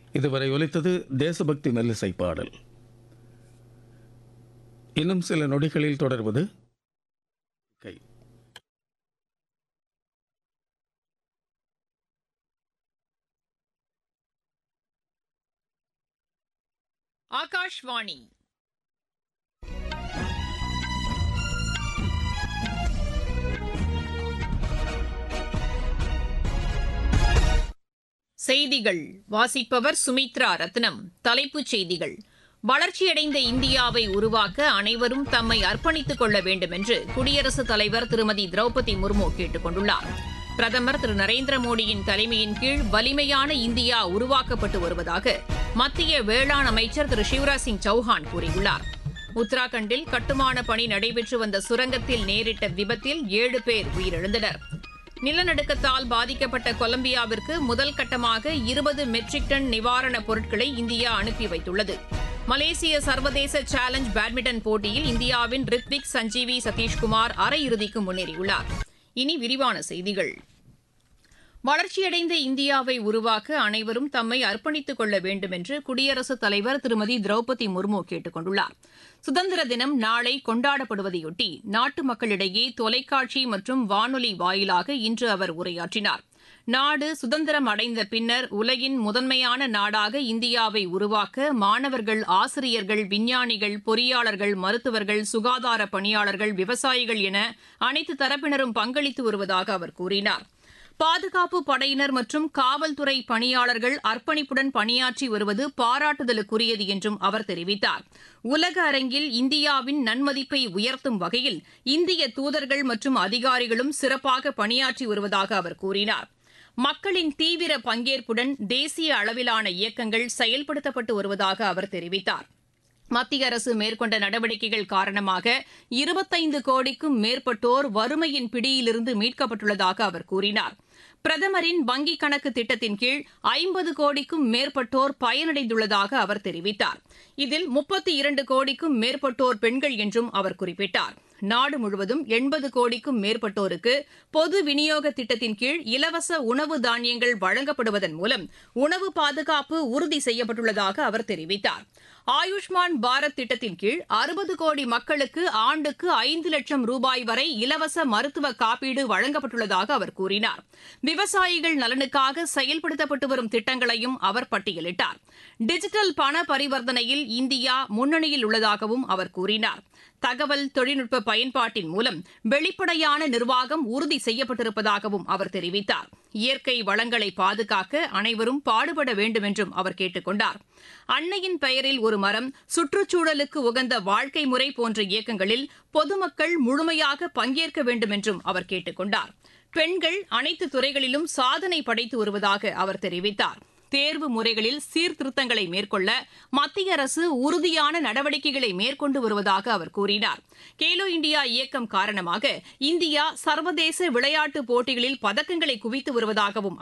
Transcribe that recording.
இதுவரை ஒலித்தது தேசபக்தி மெல்லிசை பாடல் இன்னும் சில நொடிகளில் தொடர்வது கை ஆகாஷ்வாணி செய்திகள் வாசிப்பவர் சுமித்ரா ரத்னம் தலைப்புச் செய்திகள் வளர்ச்சியடைந்த இந்தியாவை உருவாக்க அனைவரும் தம்மை அர்ப்பணித்துக் கொள்ள வேண்டும் என்று குடியரசுத் தலைவர் திருமதி திரௌபதி முர்மு கேட்டுக் கொண்டுள்ளார் பிரதமர் திரு நரேந்திர மோடியின் தலைமையின் கீழ் வலிமையான இந்தியா உருவாக்கப்பட்டு வருவதாக மத்திய வேளாண் அமைச்சர் திரு சிவராஜ் சிங் சௌஹான் கூறியுள்ளார் உத்தராகண்டில் கட்டுமான பணி நடைபெற்று வந்த சுரங்கத்தில் நேரிட்ட விபத்தில் ஏழு பேர் உயிரிழந்தனர் நிலநடுக்கத்தால் பாதிக்கப்பட்ட கொலம்பியாவிற்கு முதல் கட்டமாக இருபது மெட்ரிக் டன் நிவாரணப் பொருட்களை இந்தியா அனுப்பி வைத்துள்ளது மலேசிய சர்வதேச சேலஞ்ச் பேட்மிண்டன் போட்டியில் இந்தியாவின் ரித்விக் சஞ்சீவி சதீஷ்குமார் அரையிறுதிக்கு முன்னேறியுள்ளார் இனி விரிவான செய்திகள் வளர்ச்சியடைந்த இந்தியாவை உருவாக்க அனைவரும் தம்மை அர்ப்பணித்துக் கொள்ள வேண்டும் என்று குடியரசுத் தலைவர் திருமதி திரௌபதி முர்மு கேட்டுக் கொண்டுள்ளார் சுதந்திர தினம் நாளை கொண்டாடப்படுவதையொட்டி நாட்டு மக்களிடையே தொலைக்காட்சி மற்றும் வானொலி வாயிலாக இன்று அவர் உரையாற்றினார் நாடு சுதந்திரம் அடைந்த பின்னர் உலகின் முதன்மையான நாடாக இந்தியாவை உருவாக்க மாணவர்கள் ஆசிரியர்கள் விஞ்ஞானிகள் பொறியாளர்கள் மருத்துவர்கள் சுகாதார பணியாளர்கள் விவசாயிகள் என அனைத்து தரப்பினரும் பங்களித்து வருவதாக அவர் கூறினார் பாதுகாப்பு படையினர் மற்றும் காவல்துறை பணியாளர்கள் அர்ப்பணிப்புடன் பணியாற்றி வருவது பாராட்டுதலுக்குரியது என்றும் அவர் தெரிவித்தார் உலக அரங்கில் இந்தியாவின் நன்மதிப்பை உயர்த்தும் வகையில் இந்திய தூதர்கள் மற்றும் அதிகாரிகளும் சிறப்பாக பணியாற்றி வருவதாக அவர் கூறினார் மக்களின் தீவிர பங்கேற்புடன் தேசிய அளவிலான இயக்கங்கள் செயல்படுத்தப்பட்டு வருவதாக அவர் தெரிவித்தார் மத்திய அரசு மேற்கொண்ட நடவடிக்கைகள் காரணமாக இருபத்தைந்து கோடிக்கும் மேற்பட்டோர் வறுமையின் பிடியிலிருந்து மீட்கப்பட்டுள்ளதாக அவர் கூறினார் பிரதமரின் வங்கிக் கணக்கு திட்டத்தின் கீழ் ஐம்பது கோடிக்கும் மேற்பட்டோர் பயனடைந்துள்ளதாக அவர் தெரிவித்தார் இதில் முப்பத்தி இரண்டு கோடிக்கும் மேற்பட்டோர் பெண்கள் என்றும் அவர் குறிப்பிட்டார் நாடு முழுவதும் எண்பது கோடிக்கும் மேற்பட்டோருக்கு பொது விநியோக திட்டத்தின் கீழ் இலவச உணவு தானியங்கள் வழங்கப்படுவதன் மூலம் உணவு பாதுகாப்பு உறுதி செய்யப்பட்டுள்ளதாக அவர் தெரிவித்தார் ஆயுஷ்மான் பாரத் திட்டத்தின் கீழ் அறுபது கோடி மக்களுக்கு ஆண்டுக்கு ஐந்து லட்சம் ரூபாய் வரை இலவச மருத்துவ காப்பீடு வழங்கப்பட்டுள்ளதாக அவர் கூறினார் விவசாயிகள் நலனுக்காக செயல்படுத்தப்பட்டு வரும் திட்டங்களையும் அவர் பட்டியலிட்டார் டிஜிட்டல் பண பரிவர்த்தனையில் இந்தியா முன்னணியில் உள்ளதாகவும் அவர் கூறினார் தகவல் தொழில்நுட்ப பயன்பாட்டின் மூலம் வெளிப்படையான நிர்வாகம் உறுதி செய்யப்பட்டிருப்பதாகவும் அவர் தெரிவித்தார் இயற்கை வளங்களை பாதுகாக்க அனைவரும் பாடுபட வேண்டும் என்றும் அவர் கேட்டுக் கொண்டார் அன்னையின் பெயரில் ஒரு மரம் சுற்றுச்சூழலுக்கு உகந்த வாழ்க்கை முறை போன்ற இயக்கங்களில் பொதுமக்கள் முழுமையாக பங்கேற்க வேண்டும் என்றும் அவர் கேட்டுக் கொண்டார் பெண்கள் அனைத்து துறைகளிலும் சாதனை படைத்து வருவதாக அவர் தெரிவித்தார் தேர்வு முறைகளில் சீர்திருத்தங்களை மேற்கொள்ள மத்திய அரசு உறுதியான நடவடிக்கைகளை மேற்கொண்டு வருவதாக அவர் கூறினார் கேலோ இந்தியா இயக்கம் காரணமாக இந்தியா சர்வதேச விளையாட்டுப் போட்டிகளில் பதக்கங்களை குவித்து வருவதாகவும்